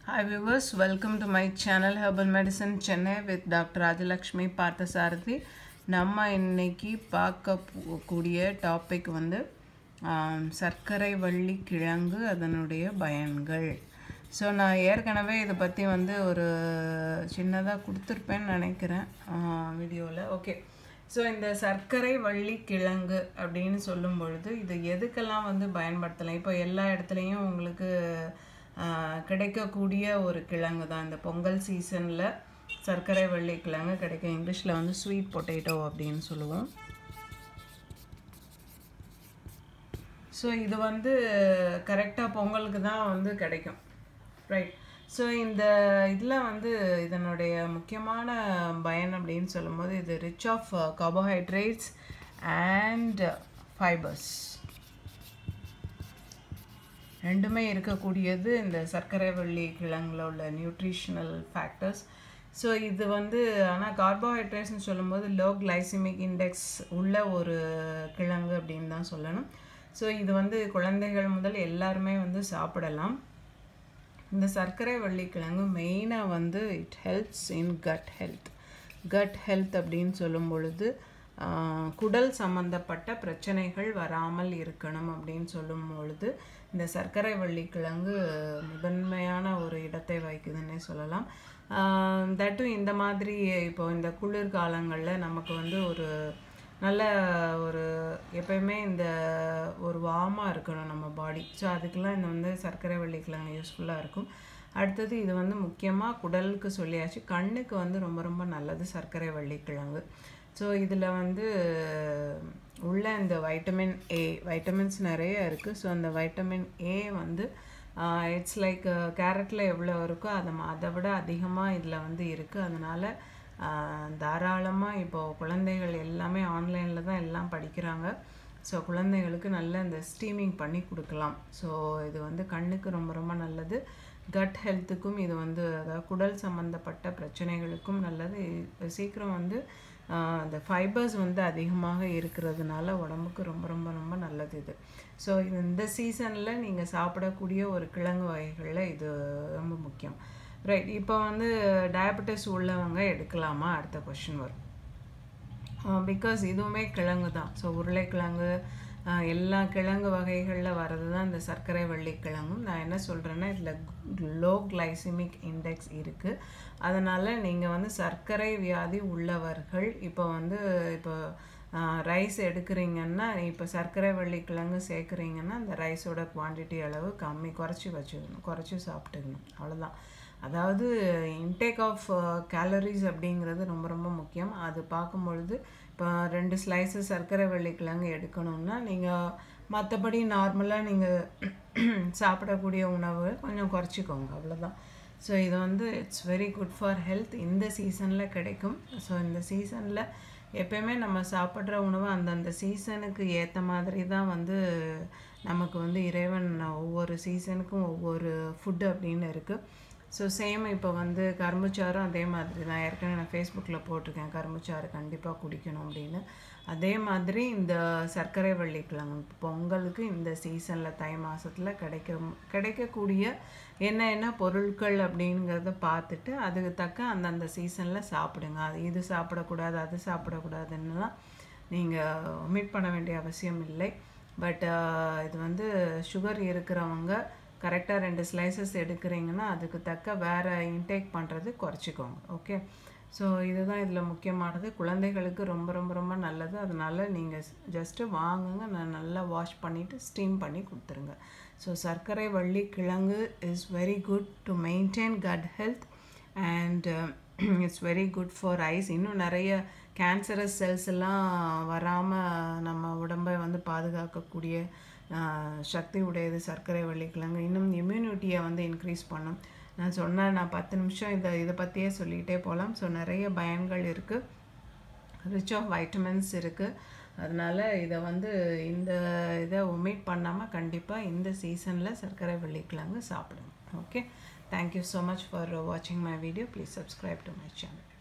Hi viewers, welcome to my channel Herbal Medicine Chennai with Dr. Rajalakshmi Parthasarathy. நம்ம இன்னைக்கு பார்க்க போ- கூடிய டாபிக் வந்து ஆம், சர்க்கரை வள்ளி கிழங்கு அதனுடைய பயன்கள் ஸோ நான் ஏற்கனவே இதை பற்றி வந்து ஒரு சின்னதாக கொடுத்துருப்பேன்னு நினைக்கிறேன் வீடியோவில் ஓகே ஸோ இந்த சர்க்கரை வள்ளி கிழங்கு அப்படின்னு சொல்லும் பொழுது இது எதுக்கெல்லாம் வந்து பயன்படுத்தலாம் இப்போ எல்லா இடத்துலையும் உங்களுக்கு ஆஹ், கிடைக்கக்கூடிய ஒரு கிழங்கு தான் இந்த பொங்கல் சீசனில் சர்க்கரை வள்ளி கிழங்கு கிடைக்கும் இங்கிலீஷில் வந்து ஸ்வீட் பொட்டேட்டோ அப்படின்னு சொல்லுவோம் ஸோ இது வந்து கரெக்டாக பொங்கலுக்கு தான் வந்து கிடைக்கும் ரைட் ஸோ இந்த இதில் வந்து இதனுடைய முக்கியமான பயன் அப்படின்னு சொல்லும்போது இது rich of carbohydrates and fibres ரெண்டுமே இருக்கக்கூடியது இந்த சர்க்கரை வள்ளி கிழங்குல உள்ள நியூட்ரிஷனல் ஃபேக்டர்ஸ் ஸோ இது வந்து ஆனால் கார்போஹைட்ரேட்ஸ்னு சொல்லும்போது லோ கிளைசிமிக் இண்டெக்ஸ் உள்ள ஒரு கிழங்கு அப்படின்னு தான் சொல்லணும் ஸோ இது வந்து குழந்தைகள் முதல் எல்லாருமே வந்து சாப்பிடலாம் இந்த சர்க்கரை வள்ளி கிழங்கு மெயினாக வந்து it helps in gut health gut health அப்படின்னு சொல்லும் பொழுது ஆஹ், குடல் சம்பந்தப்பட்ட பிரச்சனைகள் வராமல் இருக்கணும் அப்படின்னு சொல்லும் பொழுது இந்த சர்க்கரை வள்ளி கிழங்கு முதன்மையான ஒரு இடத்தை வகிக்குதுன்னே சொல்லலாம் தட்டும் இந்த மாதிரி இப்போ இந்த குளிர்காலங்களில் நமக்கு வந்து ஒரு நல்ல ஒரு எப்பயுமே இந்த ஒரு வார்மாக இருக்கணும் நம்ம பாடி ஸோ அதுக்கெல்லாம் இந்த வந்து சர்க்கரை வள்ளிக்கிழங்கு யூஸ்ஃபுல்லாக இருக்கும் அடுத்தது இது வந்து முக்கியமாக குடலுக்கு சொல்லியாச்சு கண்ணுக்கு வந்து ரொம்ப ரொம்ப நல்லது சர்க்கரை வள்ளிக்கிழங்கு ஸோ இதில் வந்து உள்ள இந்த வைட்டமின் ஏ வைட்டமின்ஸ் நிறைய இருக்குது ஸோ அந்த வைட்டமின் ஏ வந்து இட்ஸ் லைக் கேரட்டில் எவ்வளோ இருக்கோ அதை ம- அதை விட அதிகமாக இதில் வந்து இருக்குது அதனால் தாராளமாக இப்போது குழந்தைகள் எல்லாமே ஆன்லைனில் தான் எல்லாம் படிக்கிறாங்க ஸோ குழந்தைகளுக்கு நல்ல இந்த ஸ்டீமிங் பண்ணி கொடுக்கலாம் ஸோ இது வந்து கண்ணுக்கு ரொம்ப ரொம்ப நல்லது கட் ஹெல்த்துக்கும் இது வந்து அதாவது குடல் சம்மந்தப்பட்ட பிரச்சனைகளுக்கும் நல்லது இ- சீக்கிரம் வந்து ஆஹ், அந்த ஃபைபர்ஸ் வந்து அதிகமாக இருக்கிறதுனால உடம்புக்கு ரொம்ப ரொம்ப ரொம்ப நல்லது இது ஸோ இது இந்த சீசனில் நீங்கள் சாப்பிடக்கூடிய ஒரு கிழங்கு வகைகளில் இது ரொம்ப முக்கியம் ரைட் இப்போ வந்து டயபெட்டிஸ் உள்ளவங்க எடுக்கலாமா அடுத்த கொஷின் வரும் பிகாஸ் இதுவுமே கிழங்கு தான் ஸோ உருளைக்கிழங்கு ஆஹ், எல்லா கிழங்கு வகைகளில் வர்றது தான் இந்த சர்க்கரை வள்ளி கிழங்கும் நான் என்ன சொல்கிறேன்னா இதில் லோ கிளைசிமிக் இண்டெக்ஸ் இருக்குது அதனால் நீங்கள் வந்து சர்க்கரை வியாதி உள்ளவர்கள் இப்போ வந்து இப்போ ரைஸ் எடுக்கிறீங்கன்னா இப்போ சர்க்கரை வள்ளி கிழங்கு சேர்க்குறீங்கன்னா அந்த ரைஸோட குவான்டிட்டி அளவு கம்மி குறைச்சி வச்சுக்கணும் குறைச்சி சாப்பிட்டுக்கணும் அவ்வளோதான் அதாவது இன்டேக் ஆஃப் கேலரிஸ் அப்படிங்கிறது ரொம்ப ரொம்ப முக்கியம் அது பார்க்கும் பொழுது இப்போ ரெண்டு ஸ்லைஸு சர்க்கரை வெள்ளிக்கிழங்கு எடுக்கணும்னா நீங்கள் மற்றபடி நார்மலாக நீங்கள் சாப்பிடக்கூடிய உணவு கொஞ்சம் குறைச்சிக்கோங்க அவ்வளோதான் ஸோ இது வந்து it's very good for health இந்த சீசனில் கிடைக்கும் ஸோ இந்த சீசனில் எப்பயுமே நம்ம சாப்பிட்ற உணவு அந்தந்த சீசனுக்கு ஏற்ற மாதிரி தான் வந்து நமக்கு வந்து இறைவன் ஒவ்வொரு சீசனுக்கும் ஒவ்வொரு ஃபுட்டு அப்படின்னு இருக்குது ஸோ சேம் இப்போ வந்து கரும்புச்சாரும் அதே மாதிரி தான் ஏற்கனவே நான் ஃபேஸ்புக்கில் போட்டிருக்கேன் கரும்புச்சாறு கண்டிப்பாக குடிக்கணும் அப்படின்னு அதே மாதிரி இந்த சர்க்கரை வள்ளிக்கிழங்கு இப்போ பொங்கலுக்கு இந்த சீசனில் தை மாதத்தில் கிடைக்க கிடைக்கக்கூடிய என்ன என்ன பொருட்கள் அப்படிங்கிறத பார்த்துட்டு அதுக்கு தக்க அந்தந்த சீசனில் சாப்பிடுங்க அது இது சாப்பிடக்கூடாது அது சாப்பிடக்கூடாதுன்னுலாம் நீங்கள் ஒமிட் பண்ண வேண்டிய அவசியம் இல்லை பட் இது வந்து சுகர் இருக்கிறவங்க கரெக்டாக ரெண்டு ஸ்லைசஸ் எடுக்கிறீங்கன்னா அதுக்கு தக்க வேறு இன்டேக் பண்ணுறது குறைச்சிக்கோங்க ஓகே ஸோ இதுதான் இதில் முக்கியமானது குழந்தைகளுக்கு ரொம்ப ரொம்ப ரொம்ப நல்லது அதனால நீங்கள் ஜஸ்ட்டு வாங்குங்க நான் நல்லா வாஷ் பண்ணிவிட்டு ஸ்டீம் பண்ணி கொடுத்துருங்க ஸோ சர்க்கரை வள்ளி கிழங்கு is very good to maintain gut health and it's very good for eyes இன்னும் நிறைய கேன்சரஸ் செல்ஸ் எல்லாம் வராமல் நம்ம உடம்பை வந்து பாதுகாக்கக்கூடிய ஆஹ், சக்தி உடையது சர்க்கரை வள்ளிக்கிழங்கு இன்னும் இம்யூனிட்டியை வந்து இன்க்ரீஸ் பண்ணும் நான் சொன்னேன் நான் பத்து நிமிஷம் இதை இதை பற்றியே சொல்லிகிட்டே போகலாம் ஸோ நிறைய பயன்கள் இருக்குது ரிச் ஆஃப் வைட்டமின்ஸ் இருக்குது அதனால் இதை வந்து இந்த இதை ஒமிட் பண்ணாமல் கண்டிப்பாக இந்த சீசனில் சர்க்கரை வெள்ளிக்கிழங்கு சாப்பிடுங்க okay thank you so much for வாட்சிங் my video please subscribe to my channel